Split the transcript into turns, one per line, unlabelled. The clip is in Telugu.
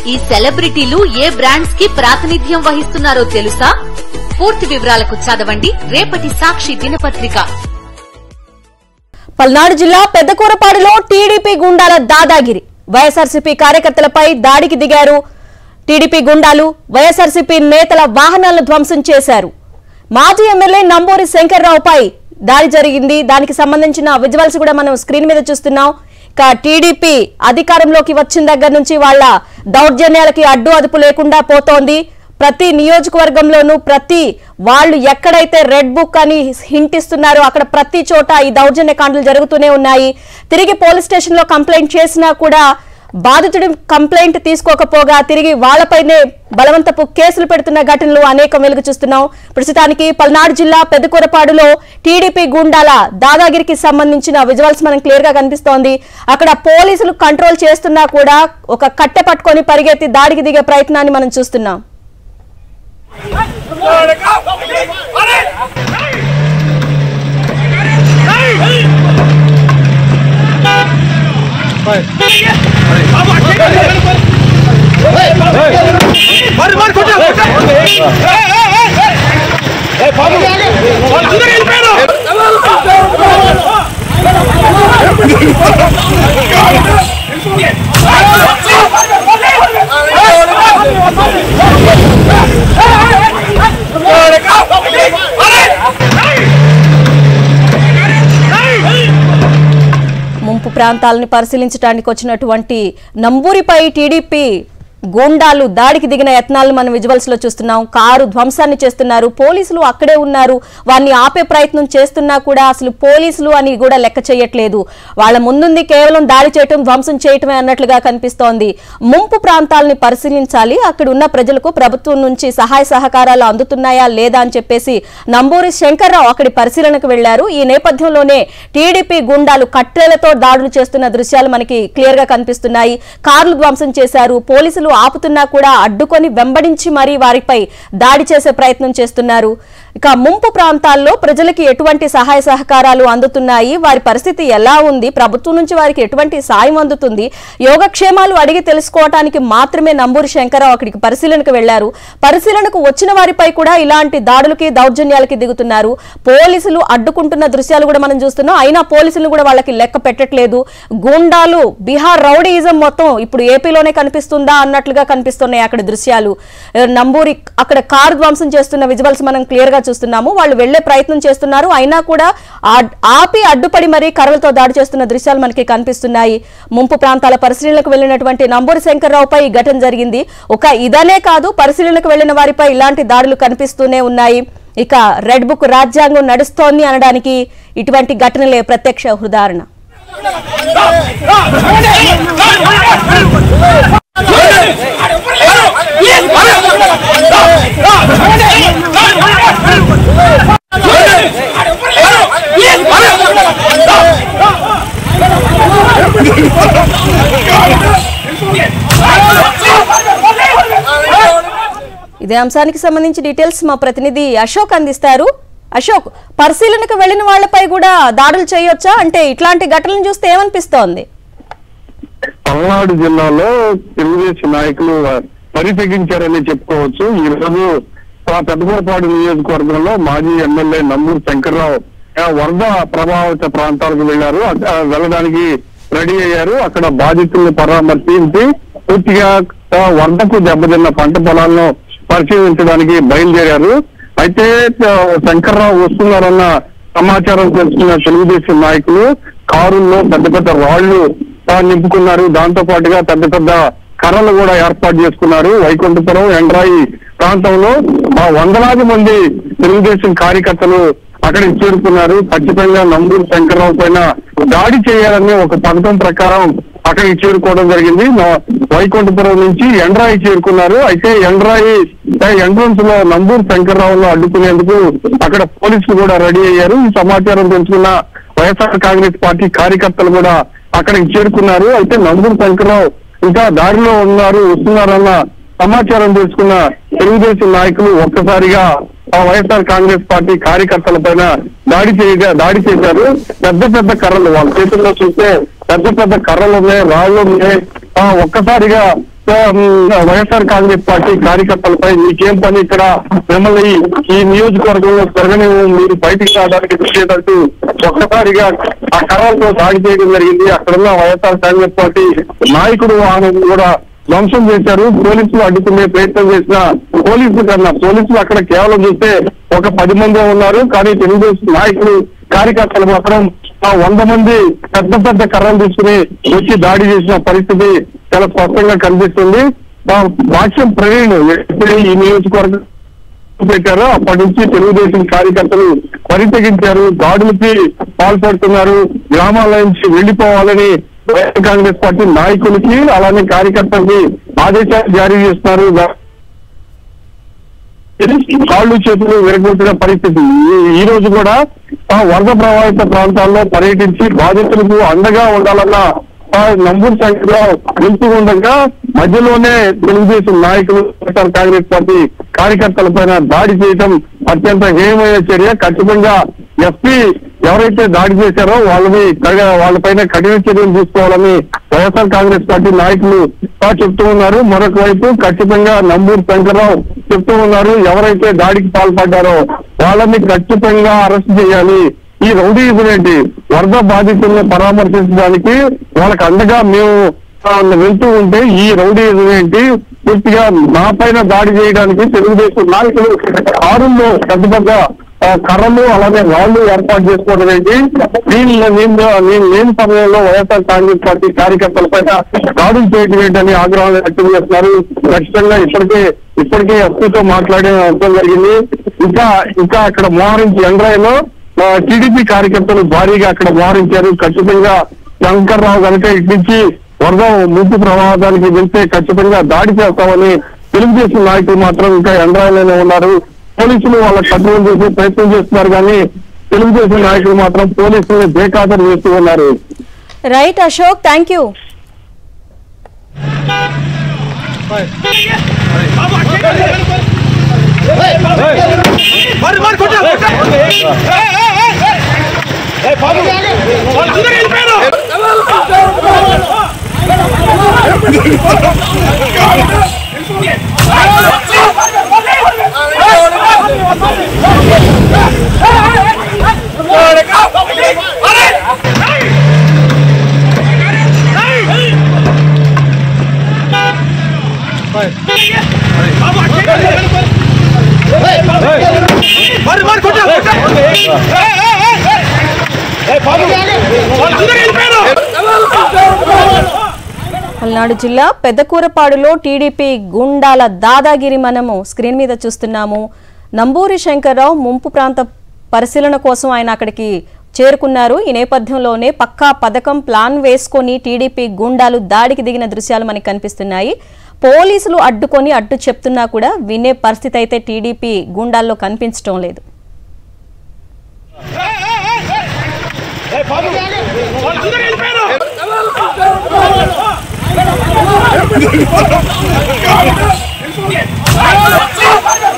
ఈ సెలబ్రిటీలు ఏ బ్రాండ్స్ కి ప్రాతినిధ్యం వహిస్తున్నారో తెలుసా పూర్తి వివరాలకు చదవండి రేపటి సాక్షి దినపత్రిక
పల్నాడు జిల్లా పెద్దకూరపాడులో టీడీపీ గుండాల దాదాగిరి వైఎస్ఆర్సీపీ కార్యకర్తలపై దాడికి దిగారు టీడీపీ గుండాలు వైఎస్ఆర్సీపీ నేతల వాహనాలను ధ్వంసం చేశారు మాజీ ఎమ్మెల్యే నంబూరి శంకర్రావుపై దాడి జరిగింది దానికి సంబంధించిన విజువల్స్ కూడా మనం స్క్రీన్ మీద చూస్తున్నాం ఇక టీడీపీ అధికారంలోకి వచ్చిన దగ్గర నుంచి వాళ్ళ దౌర్జన్యాలకి అడ్డు అదుపు లేకుండా పోతోంది ప్రతి నియోజకవర్గంలోనూ ప్రతి వాళ్ళు ఎక్కడైతే రెడ్ బుక్ అని హింట్ ఇస్తున్నారో అక్కడ ప్రతి చోట ఈ దౌర్జన్య కాండలు జరుగుతూనే ఉన్నాయి తిరిగి పోలీస్ స్టేషన్ లో కంప్లైంట్ చేసినా కూడా బాధితుడి కంప్లైంట్ తీసుకోకపోగా తిరిగి వాళ్ళపైనే బలవంతపు కేసులు పెడుతున్న ఘటనలు అనేకం వెలుగు చూస్తున్నాం ప్రస్తుతానికి పల్నాడు జిల్లా పెద్దకూరపాడులో టీడీపీ గుండాల దాదాగిరికి సంబంధించిన విజువల్స్ మనం క్లియర్ గా కనిపిస్తోంది అక్కడ పోలీసులు కంట్రోల్ చేస్తున్నా కూడా ఒక కట్టె పట్టుకొని పరిగెత్తి దాడికి దిగే ప్రయత్నాన్ని మనం చూస్తున్నాం ముంపు ప్రాంతాలను పరిశీలించడానికి వచ్చినటువంటి నంబూరిపై టీడీపీ గూండాలు దాడికి దిగిన యత్నాలను మనం విజువల్స్ లో చూస్తున్నాం కారు ధ్వంసాన్ని చేస్తున్నారు పోలీసులు అక్కడే ఉన్నారు వారిని ఆపే ప్రయత్నం చేస్తున్నా కూడా అసలు పోలీసులు అని కూడా లెక్క చేయట్లేదు వాళ్ళ ముందుంది కేవలం దాడి చేయటం ధ్వంసం చేయటమే అన్నట్లుగా కనిపిస్తోంది ముంపు ప్రాంతాలని పరిశీలించాలి అక్కడ ఉన్న ప్రజలకు ప్రభుత్వం నుంచి సహాయ సహకారాలు అందుతున్నాయా లేదా అని చెప్పేసి నంబూరి శంకర్రావు అక్కడి పరిశీలనకు వెళ్లారు ఈ నేపథ్యంలోనే టీడీపీ గుండాలు కట్టెలతో దాడులు చేస్తున్న దృశ్యాలు మనకి క్లియర్ గా కనిపిస్తున్నాయి కార్లు ధ్వంసం చేశారు పోలీసులు ఆపుతున్నా కూడా అడ్డుకొని వెంబడించి మరీ వారిపై దాడి చేసే ప్రయత్నం చేస్తున్నారు ఇక ముంపు ప్రాంతాల్లో ప్రజలకి ఎటువంటి సహాయ సహకారాలు అందుతున్నాయి వారి పరిస్థితి ఎలా ఉంది ప్రభుత్వం నుంచి వారికి ఎటువంటి సాయం అందుతుంది యోగక్షేమాలు అడిగి తెలుసుకోవటానికి మాత్రమే నంబూరి శంకరరావు అక్కడికి పరిశీలనకు వెళ్లారు పరిశీలనకు వచ్చిన వారిపై కూడా ఇలాంటి దాడులకి దౌర్జన్యాలకి దిగుతున్నారు పోలీసులు అడ్డుకుంటున్న దృశ్యాలు కూడా మనం చూస్తున్నాం అయినా పోలీసులు కూడా వాళ్ళకి లెక్క పెట్టట్లేదు గూండాలు బీహార్ రౌడీయిజం మొత్తం ఇప్పుడు ఏపీలోనే కనిపిస్తుందా అన్నట్లుగా కనిపిస్తున్నాయి అక్కడ దృశ్యాలు ఏ, నంబూరి అక్కడ కారు ధ్వంసం చేస్తున్న విజువల్స్ మనం క్లియర్ గా చూస్తున్నాము వాళ్ళు వెళ్లే ప్రయత్నం చేస్తున్నారు అయినా కూడా ఆ- ఆపి అడ్డుపడి మరీ కర్రలతో దాడి చేస్తున్న దృశ్యాలు మనకి కనిపిస్తున్నాయి ముంపు ప్రాంతాల పరిశీలనకు వెళ్లినటువంటి నంబూరి శంకర్రావుపై ఈ ఘటన జరిగింది ఒక ఇదనే కాదు పరిశీలనకు వెళ్లిన వారిపై ఇలాంటి దాడులు కనిపిస్తూనే ఉన్నాయి ఇక రెడ్ బుక్ రాజ్యాంగం నడుస్తోంది అనడానికి ఇటువంటి ఘటనలే ప్రత్యక్ష ఉదాహరణ ఇదే అంశానికి సంబంధించి డీటెయిల్స్ మా ప్రతినిధి అశోక్ అందిస్తారు అశోక్ పరిశీలనకు వెళ్లిన వాళ్ళపై కూడా దాడులు చేయొచ్చా అంటే ఇట్లాంటి ఘటనలు చూస్తే ఏమనిపిస్తోంది
పల్నాడు జిల్లాలో తెలుగుదేశం నాయకులు పరితెగించారని చెప్పుకోవచ్చు ఈ రోజు ఆ పెద్దపూరపాడు నియోజకవర్గంలో మాజీ ఎమ్మెల్యే నంబూరు శంకర్రావు ఆ, వరద ప్రభావిత ప్రాంతాలకు వెళ్లారు అక్కడ వెళ్ళడానికి రెడీ అయ్యారు అక్కడ బాధితులను పరామర్శించి పూర్తిగా ఆ, వరదకు దెబ్బతిన్న పంట పొలాలను పరిశీలించడానికి బయలుదేరారు అయితే ఆ, శంకర్రావు వస్తున్నారన్న సమాచారం తెలుసుకున్న తెలుగుదేశం నాయకులు కారుల్లో పెద్ద పెద్ద రాళ్లు ఆ, నింపుకున్నారు దాంతో పాటుగా పెద్ద పెద్ద కర్రలు కూడా ఏర్పాటు చేసుకున్నారు వైకుంఠపురం ఎండ్రాయి ప్రాంతంలో ఆ వందలాది మంది తెలుగుదేశం కార్యకర్తలు అక్కడికి చేరుకున్నారు ఖచ్చితంగా నంబూరు శంకర్రావు పైన దాడి చేయాలని ఒక పథకం ప్రకారం అక్కడికి చేరుకోవడం జరిగింది నా- వైకుంఠపురం నుంచి ఎండ్రాయి చేరుకున్నారు అయితే ఎండ్రాయి ఎంట్రన్స్ లో నంబూరు శంకర్రావును అడ్డుకునేందుకు అక్కడ పోలీసులు కూడా రెడీ అయ్యారు ఈ సమాచారం తెలుసుకున్న వైఎస్ఆర్ కాంగ్రెస్ పార్టీ కార్యకర్తలు కూడా అక్కడికి చేరుకున్నారు అయితే నంబూరు శంకర్రావు ఇంకా దారిలో ఉన్నారు వస్తున్నారన్న సమాచారం తెలుసుకున్న తెలుగుదేశం నాయకులు ఒక్కసారిగా ఆ వైఎస్ఆర్ కాంగ్రెస్ పార్టీ కార్యకర్తల పైన దాడి చేయగా దాడి చేశారు పెద్ద పెద్ద కర్రలు వాళ్ళ చేతుల్లో చూస్తే పెద్ద పెద్ద కర్రలు ఉన్నాయి రాళ్ళు ఉన్నాయి ఆ ఒక్కసారిగా ఆ, ఉమ్, వైఎస్ఆర్ కాంగ్రెస్ పార్టీ కార్యకర్తలపై మీకేం పని ఇక్కడ మిమ్మల్ని ఈ నియోజకవర్గంలో తిరగని మీరు బయటికి రావడానికి వచ్చేటట్టు ఒక్కసారిగా ఆ కర్రలతో దాడి చేయడం జరిగింది అక్కడున్న వైఎస్ఆర్ కాంగ్రెస్ పార్టీ నాయకుడు వాహనం కూడా ధ్వంసం చేశారు పోలీసులు అడ్డుకునే ప్రయత్నం చేసిన పోలీసులు కన్నా పోలీసులు అక్కడ కేవలం చూస్తే ఒక పది మంది ఉన్నారు కానీ తెలుగుదేశం నాయకులు కార్యకర్తలు మాత్రం ఆ వంద మంది పెద్ద పెద్ద కర్రలు తీసుకుని వచ్చి దాడి చేసిన పరిస్థితి చాలా స్పష్టంగా కనిపిస్తుంది ఆ భాష్యం ప్రవీణ్ ఎప్పుడు ఈ నియోజకవర్గం పెట్టారో అప్పటి నుంచి తెలుగుదేశం కార్యకర్తలు పరితెగించారు దాడులకి పాల్పడుతున్నారు గ్రామాల నుంచి వెళ్లిపోవాలని వైఎస్ఆర్ కాంగ్రెస్ పార్టీ నాయకులకి అలానే కార్యకర్తలకి ఆదేశాలు జారీ చేస్తున్నారు కాళ్ళు చేతులు విరగొట్టిన పరిస్థితి ఈ- ఈ రోజు కూడా ఆ వరద ప్రభావిత ప్రాంతాల్లో పర్యటించి బాధితులకు అండగా ఉండాలన్న ఆ నంబూరు సంఖ్యలో వెళ్తూ ఉండగా మధ్యలోనే తెలుగుదేశం నాయకులు వైఎస్ఆర్ కాంగ్రెస్ పార్టీ కార్యకర్తల పైన దాడి చేయడం అత్యంత హేయమైన చర్య ఖచ్చితంగా ఎస్పీ ఎవరైతే దాడి చేశారో వాళ్ళని కడ- వాళ్ళపైన కఠిన చర్యలు తీసుకోవాలని వైఎస్ఆర్ కాంగ్రెస్ పార్టీ నాయకులు ఆ చెప్తూ ఉన్నారు మరొక వైపు ఖచ్చితంగా నంబూరు శంకర్రావు చెప్తూ ఉన్నారు ఎవరైతే దాడికి పాల్పడ్డారో వాళ్ళని ఖచ్చితంగా అరెస్ట్ చేయాలి ఈ రౌడీజం ఏంటి వరద బాధితులను పరామర్శించడానికి వాళ్ళకి అండగా మేము ఆ, వెళ్తూ ఉంటే ఈ రౌడీజం ఏంటి పూర్తిగా నా పైన దాడి చేయడానికి తెలుగుదేశం నాయకులు కారుల్లో పెద్ద పెద్ద ఆ, కర్రలు అలానే రాళ్లు ఏర్పాటు చేసుకోవడం ఏంటి దీని నేను నేను లేని సమయంలో వైఎస్ఆర్ కాంగ్రెస్ పార్టీ కార్యకర్తల పైన దాడులు చేయడం ఏంటని ఆగ్రహం వ్యక్తం చేస్తున్నారు ఖచ్చితంగా ఇప్పటికే ఇప్పటికే ఎస్పీతో మాట్లాడే అవసరం జరిగింది ఇంకా ఇంకా అక్కడ మోహరించి ఎండ్రాయిలో టీడీపీ కార్యకర్తలు భారీగా అక్కడ మోహరించారు ఖచ్చితంగా శంకర్రావు కనుక ఇటు నుంచి వరద ముంపు ప్రమాదానికి వెళ్తే ఖచ్చితంగా దాడి చేస్తామని తెలుగుదేశం నాయకులు మాత్రం ఇంకా ఎండ్రాయిలోనే ఉన్నారు పోలీసులు వాళ్ళ కంట్రోల్ చేసే ప్రయత్నం చేస్తున్నారు కానీ తెలుగుదేశం నాయకులు మాత్రం పోలీసుల్ని బేఖాతరు చేస్తూ ఉన్నారు
రైట్ అశోక్ థ్యాంక్ యూ
మరి మరి కొట్ట వాళ్ళు దూరం వెళ్ళిపోయారు మరి మరి కొట్ట వాళ్ళు దూరం వెళ్ళిపోయారు
పల్నాడు జిల్లా పెద్దకూరపాడులో టీడీపీ గుండాల దాదాగిరి మనము స్క్రీన్ మీద చూస్తున్నాము నంబూరి శంకర్రావు ముంపు ప్రాంత పరిశీలన కోసం ఆయన అక్కడికి చేరుకున్నారు ఈ నేపథ్యంలోనే పక్కా పథకం ప్లాన్ వేసుకొని టీడీపీ గుండాలు దాడికి దిగిన దృశ్యాలు మనకి కనిపిస్తున్నాయి పోలీసులు అడ్డుకొని అడ్డు చెప్తున్నా కూడా వినే పరిస్థితి అయితే టీడీపీ గుండాల్లో కనిపించడం లేదు
వాళ్ళు దూరం వెళ్ళిపోయారు
Hey!